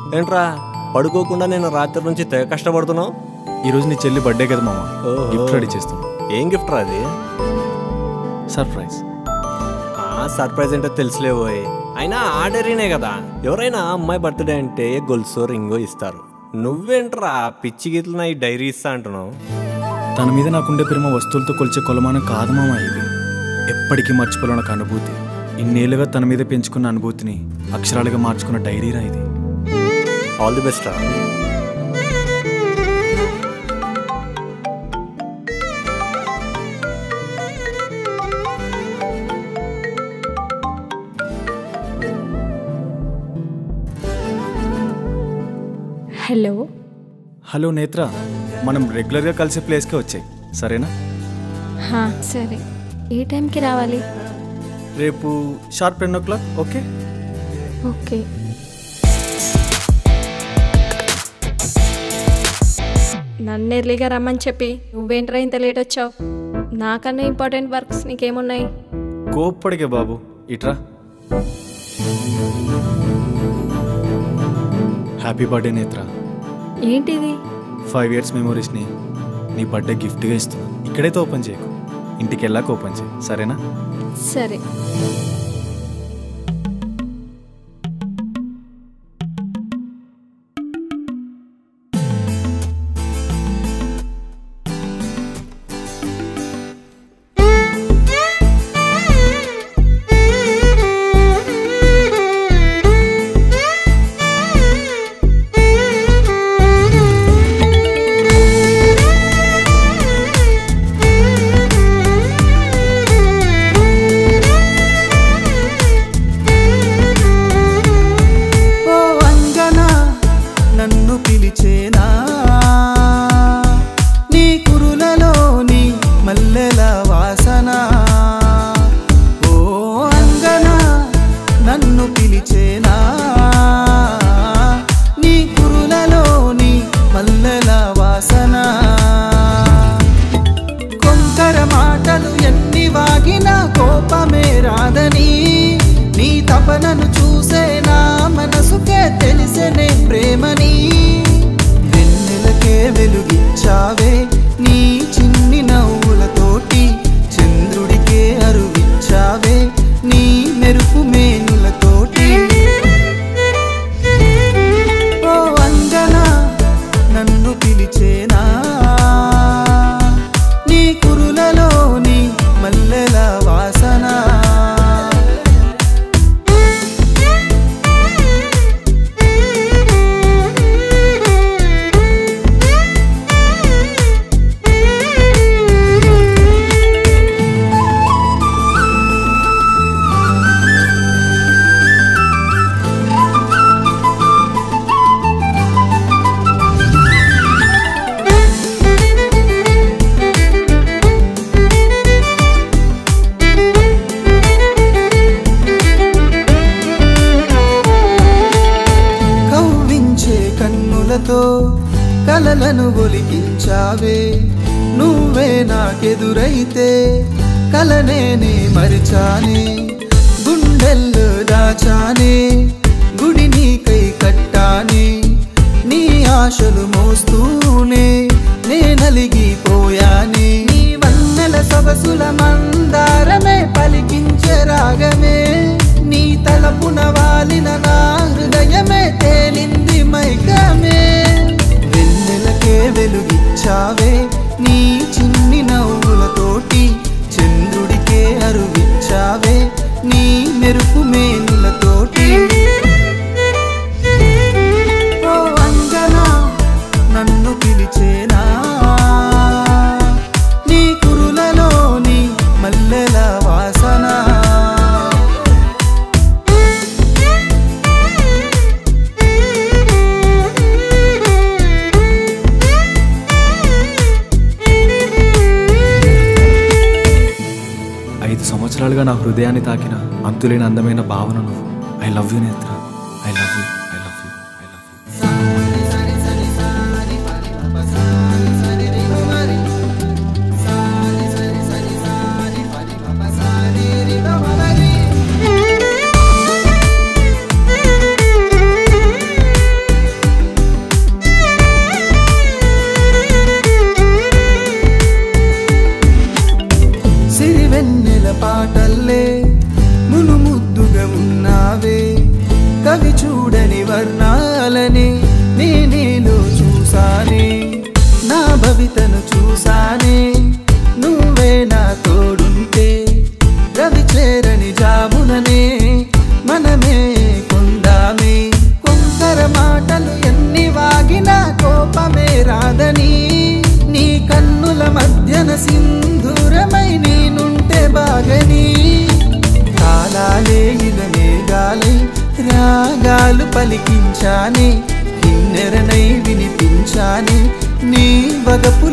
ఏంట్రా పడుకోకుండా నేను రాత్రి నుంచి తెగ కష్టపడుతున్నావు ఈరోజు నీ చెల్లి బర్త్డే కదా మామ ఓహో. గిఫ్ట్ రెడీ చేస్తున్నా ఏం గిఫ్ట్ రా అది సర్ప్రైజ్ ఆ సర్ప్రైజ్ అంటే తెలుసులేవోయ్ అయినా ఆర్డరీనే కదా ఎవరైనా అమ్మాయి బర్త్డే అంటే గొలుసో రింగో ఇస్తారు నువ్వేంట్రా పిచ్చి గీతలు ఈ డైరీ ఇస్తా అంటున్నావు తన మీద నాకుండే ప్రేమ వస్తువులతో కొలిచే కొలమానం కాదు మామ ఇది ఎప్పటికీ మర్చిపోలేని ఒక అనుభూతి ఇన్నేళ్ళుగా తన మీద పెంచుకున్న అనుభూతిని అక్షరాలుగా మార్చుకున్న డైరీరా ఇది ఆల్ ది బెస్ట్ రా హలో హలో నేత్ర మనం రెగ్యులర్గా కలిసే ప్లేస్కే వచ్చాయి సరేనా హా, సరే ఏ టైంకి రావాలి రేపు sharp ten o'clock okay okay నన్ను ఎర్లీగా రమ్మని చెప్పి నువ్వేంట్రా ఇంత లేట్ వచ్చావు నాకన్నా ఇంపార్టెంట్ వర్క్స్ నీకేమున్నాయి కోప్పడికే బాబు ఇట్రా హ్యాపీ బర్త్డే నేత్ర ఏంటిది ఫైవ్ ఇయర్స్ మెమోరీస్ని నీ బర్త్డే గిఫ్ట్గా ఇస్తున్నా ఇక్కడైతే ఓపెన్ చేయకు ఇంటికి వెళ్ళాక ఓపెన్ చేయి సరేనా సరే ఓ అంజనా నన్ను పిలిచేనా నీ కురులలోని మల్లెల వాసన ఓ అంజనా నన్ను పిలిచేనా నీ కురులలోని మల్లెల వాసన కొంకర మాటలు ఎన్ని వాగినా కోపమే రాదని నీ తపనను చూసే నా మనసుకే తెలిసెనే ప్రేమని వెన్నెలకే వెలుగిచ్చావే నీ చిన్ని నవ్వులతోటి చంద్రుడికే అరువిచ్చావే నీ మెరుపు మేనులతోటి ఓ అంజనా నన్ను పిలిచేనా నీ కురులలోని మల్లెల వాసన కవ్వించే కన్నులతో కలలను ఒలికించావే నువ్వే నాకెదురైతే కలనేనే మరిచానే గుండెల్లో దాచానే గుడి నీకై కట్టానే నీ ఆశలు మోస్తూనే నే నలిగిపోయానే నీ వన్నెల సొగసుల మందారమే పలికించే రాగమే నీ తలపున వాలిన నా హృదయమే తేలింది మైకమే వెన్నెలకే వెలుగిచ్చావే నీ చిన్ని నవ్వులతోటి చంద్రుడికే అరువిచ్చావే నీ మెరుపు మేనులతోటి ఓ అంజనా నన్ను పిలిచేనా నీ కురులలోని మల్లెల వాసన ఐదు సంవత్సరాలుగా నా హృదయాన్ని తాకిన అంతులేని అందమైన భావన నువ్వు I love you Netra I love you I love you I love you ఆ పలికించానే కిన్నెరనై వినిపించానే నీ వగపు